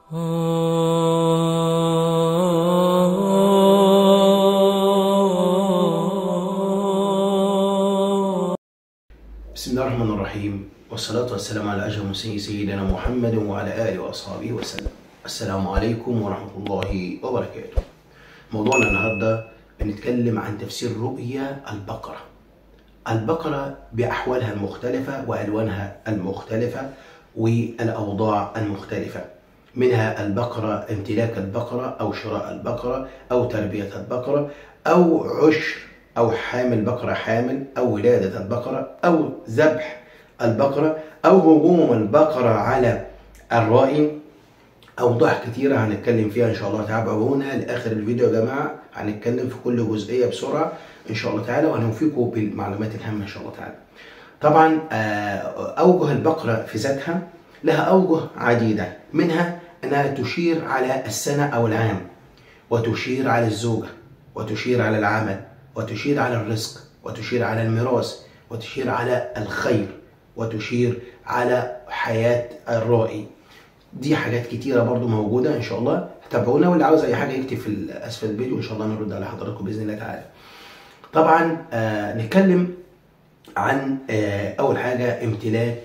بسم الله الرحمن الرحيم والصلاة والسلام على أشرف المرسلين سيدنا محمد وعلى آله وأصحابه وسلم السلام عليكم ورحمة الله وبركاته موضوعنا النهاردة بنتكلم عن تفسير رؤيا البقرة البقرة بأحوالها المختلفة وألوانها المختلفة والأوضاع المختلفة منها البقرة امتلاك البقرة أو شراء البقرة أو تربية البقرة أو عشر أو حامل بقرة حامل أو ولادة البقرة أو ذبح البقرة أو هجوم البقرة على الرائي أوضاع كتيرة هنتكلم فيها إن شاء الله تابعونا لآخر الفيديو يا جماعة هنتكلم في كل جزئية بسرعة إن شاء الله تعالى وهنوفيكم بالمعلومات الهامة إن شاء الله تعالى طبعا أوجه البقرة في ذاتها لها أوجه عديدة منها أنها تشير على السنة أو العام وتشير على الزوجة وتشير على العمل وتشير على الرزق وتشير على الميراث وتشير على الخير وتشير على حياة الرائي دي حاجات كتيرة برضو موجودة إن شاء الله تابعونا واللي عاوز أي حاجة يكتب في أسفل الفيديو إن شاء الله نرد على حضراتكم بإذن الله تعالى طبعا آه نتكلم عن آه أول حاجة امتلاك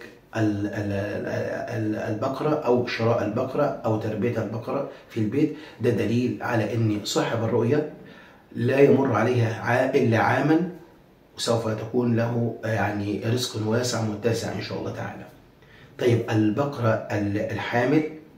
البقرة أو شراء البقرة أو تربية البقرة في البيت ده دليل على أن صاحب الرؤية لا يمر عليها إلا عاما وسوف تكون له يعني رزق واسع متسع إن شاء الله تعالى طيب البقرة الحامل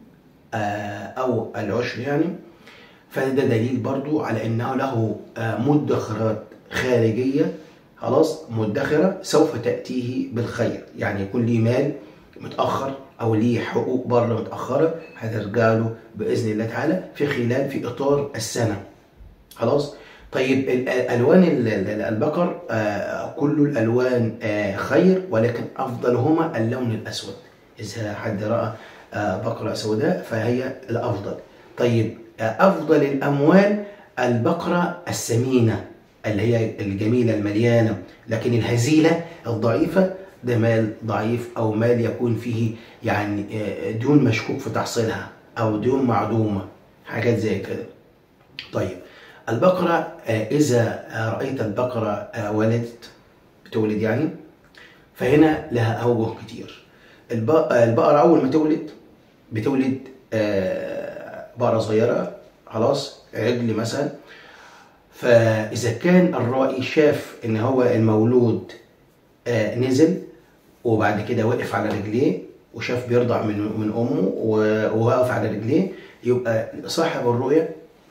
أو العشر يعني فده دليل برضو على أنه له مدخرات خارجية خلاص مدخرة سوف تأتيه بالخير يعني يكون ليه مال متأخر أو ليه حقوق بره متأخرة هترجع له بإذن الله تعالى في خلال في إطار السنة خلاص طيب الألوان البقر كل الألوان خير ولكن أفضلهما اللون الأسود إذا حد رأى بقرة سوداء فهي الأفضل طيب أفضل الأموال البقرة السمينة اللي هي الجميلة المليانة لكن الهزيلة الضعيفة ده مال ضعيف أو مال يكون فيه يعني ديون مشكوك في تحصيلها أو ديون معدومة حاجات زي كده طيب البقرة إذا رأيت البقرة ولدت بتولد يعني فهنا لها أوجه كتير البقرة أول ما تولد بتولد بقرة صغيرة خلاص عجل مثلا فإذا كان الرائي شاف إن هو المولود نزل وبعد كده وقف على رجليه وشاف بيرضع من من أمه ووقف على رجليه يبقى صاحب الرؤية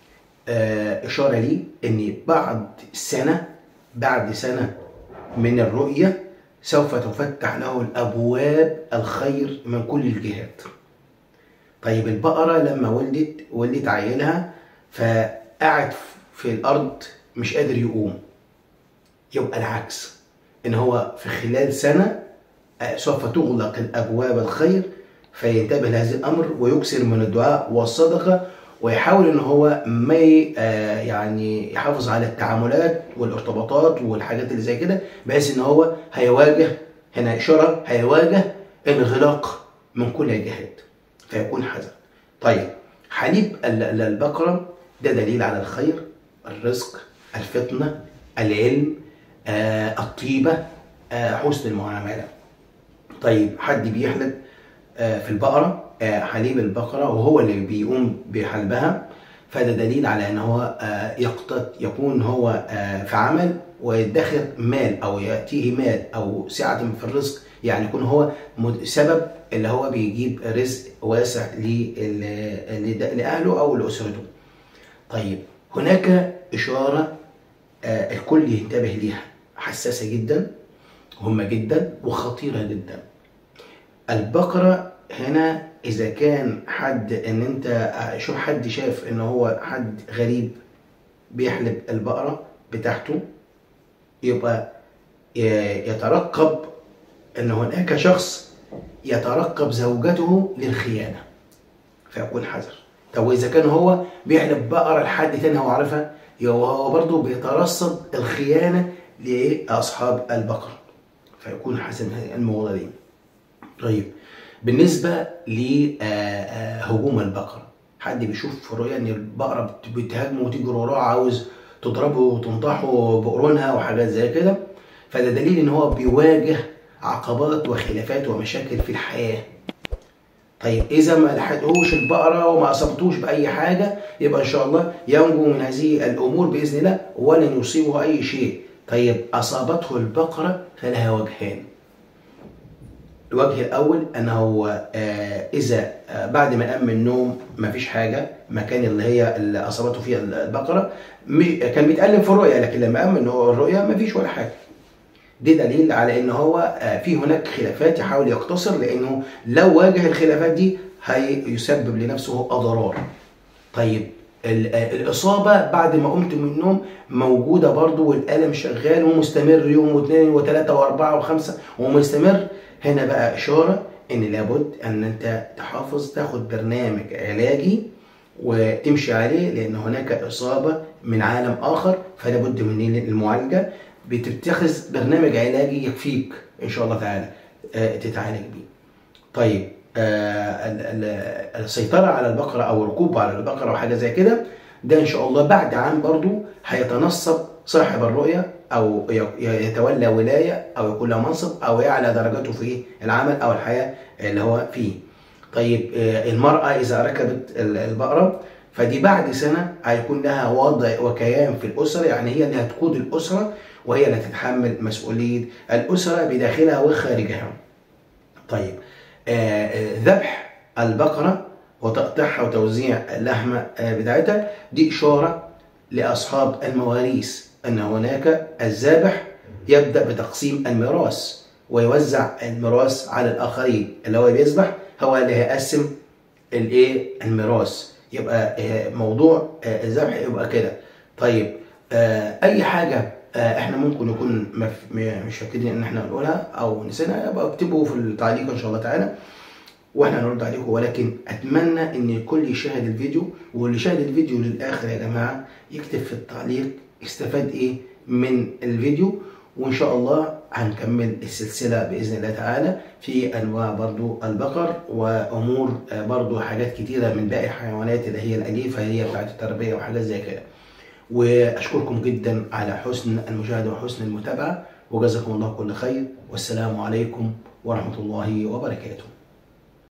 إشارة لي إن بعد سنة بعد سنة من الرؤية سوف تفتح له الأبواب الخير من كل الجهات طيب البقرة لما ولدت ولدت عيلها فقعد في الأرض مش قادر يقوم يبقى العكس إن هو في خلال سنة سوف تغلق الأبواب الخير فينتبه لهذا الأمر ويكثر من الدعاء والصدقة ويحاول ان هو ما يعني يحافظ على التعاملات والارتباطات والحاجات اللي زي كده بحيث ان هو هيواجه هنا اشاره هيواجه انغلاق من كل الجهات فيكون حذر. طيب حليب البقره ده دليل على الخير الرزق الفطنه العلم آه، الطيبه آه، حسن المعامله. طيب حد بيحلب آه، في البقره حليب البقرة وهو اللي بيقوم بحلبها فده دليل على ان هو يقتط يكون هو في عمل ويدخر مال او ياتيه مال او سعه في الرزق يعني يكون هو سبب اللي هو بيجيب رزق واسع لاهله او لاسرته. طيب هناك اشاره الكل ينتبه ليها حساسه جدا مهمه جدا وخطيره جدا. البقره هنا اذا كان حد ان انت شوف حد شاف ان هو حد غريب بيحلب البقره بتاعته يبقى يترقب ان هناك شخص يترقب زوجته للخيانه فيكون حذر طب واذا كان هو بيحلب بقره لحد تاني هو عارفها يبقى هو برضه بيترصد الخيانه لاصحاب البقر فيكون حسن المواضيع دي طيب بالنسبه لهجوم البقره حد بيشوف في الرؤيه ان البقره بت- بتهاجمه وتجري وراه عاوز تضربه وتنطحه بقرونها وحاجات زي كده فده دليل ان هو بيواجه عقبات وخلافات ومشاكل في الحياه طيب اذا ما لحقتهوش البقره وما اصابتوش باي حاجه يبقى ان شاء الله ينجو من هذه الامور باذن الله ولن يصيبه اي شيء طيب اصابته البقره فلها وجهان الوجه الاول انه آه، اذا آه، بعد ما قام من النوم ما فيش حاجه مكان اللي هي اللي اصابته فيها البقره م- كان بيتالم في الرؤيه لكن لما قام من هو الرؤيه ما فيش ولا حاجه دي دليل على ان هو آه، في هناك خلافات يحاول يقتصر لانه لو واجه الخلافات دي هيسبب لنفسه اضرار طيب ال- آه، الاصابه بعد ما قمت من النوم موجوده برضو والالم شغال ومستمر يوم واثنين وثلاثه واربعه وخمسه ومستمر هنا بقى اشاره ان لابد ان انت تحافظ تاخد برنامج علاجي وتمشي عليه لان هناك اصابه من عالم اخر فلا بد من المعالجه بتتخذ برنامج علاجي يكفيك ان شاء الله تعالى آه، تتعالج بيه. طيب آه، ال- ال- السيطره على البقره او الركوب على البقره او حاجه زي كده ده ان شاء الله بعد عام برضو هيتنصب صاحب الرؤيه او ي- يتولى ولايه او يكون له منصب او يعلى درجته في العمل او الحياه اللي هو فيه. طيب آه، المراه اذا ركبت ال- البقره فدي بعد سنه هيكون لها وضع وكيان في الاسره يعني هي اللي هتقود الاسره وهي اللي تتحمل مسؤوليه الاسره بداخلها وخارجها. طيب آه، آه، ذبح البقره وتقطيعها وتوزيع اللحمه آه، بتاعتها دي اشاره لاصحاب المواريث ان هناك الذابح يبدا بتقسيم الميراث ويوزع الميراث على الاخرين اللي هو بيذبح هو اللي هيقسم الايه الميراث يبقى آه، موضوع آه، الذبح يبقى كده طيب آه، اي حاجه آه، احنا ممكن نكون مف- م- مش فاكرين ان احنا نقولها او نسينا يبقى اكتبوا في التعليق ان شاء الله تعالى واحنا هنرد عليكم ولكن اتمنى ان الكل يشاهد الفيديو واللي شاهد الفيديو للاخر يا جماعه يكتب في التعليق استفاد ايه من الفيديو وان شاء الله هنكمل السلسله باذن الله تعالى في انواع برضو البقر وامور آه، برضو حاجات كتيره من باقي الحيوانات اللي هي الاليفه هي بتاعت التربيه وحاجات زي كده واشكركم جدا على حسن المشاهده وحسن المتابعه وجزاكم الله كل خير والسلام عليكم ورحمه الله وبركاته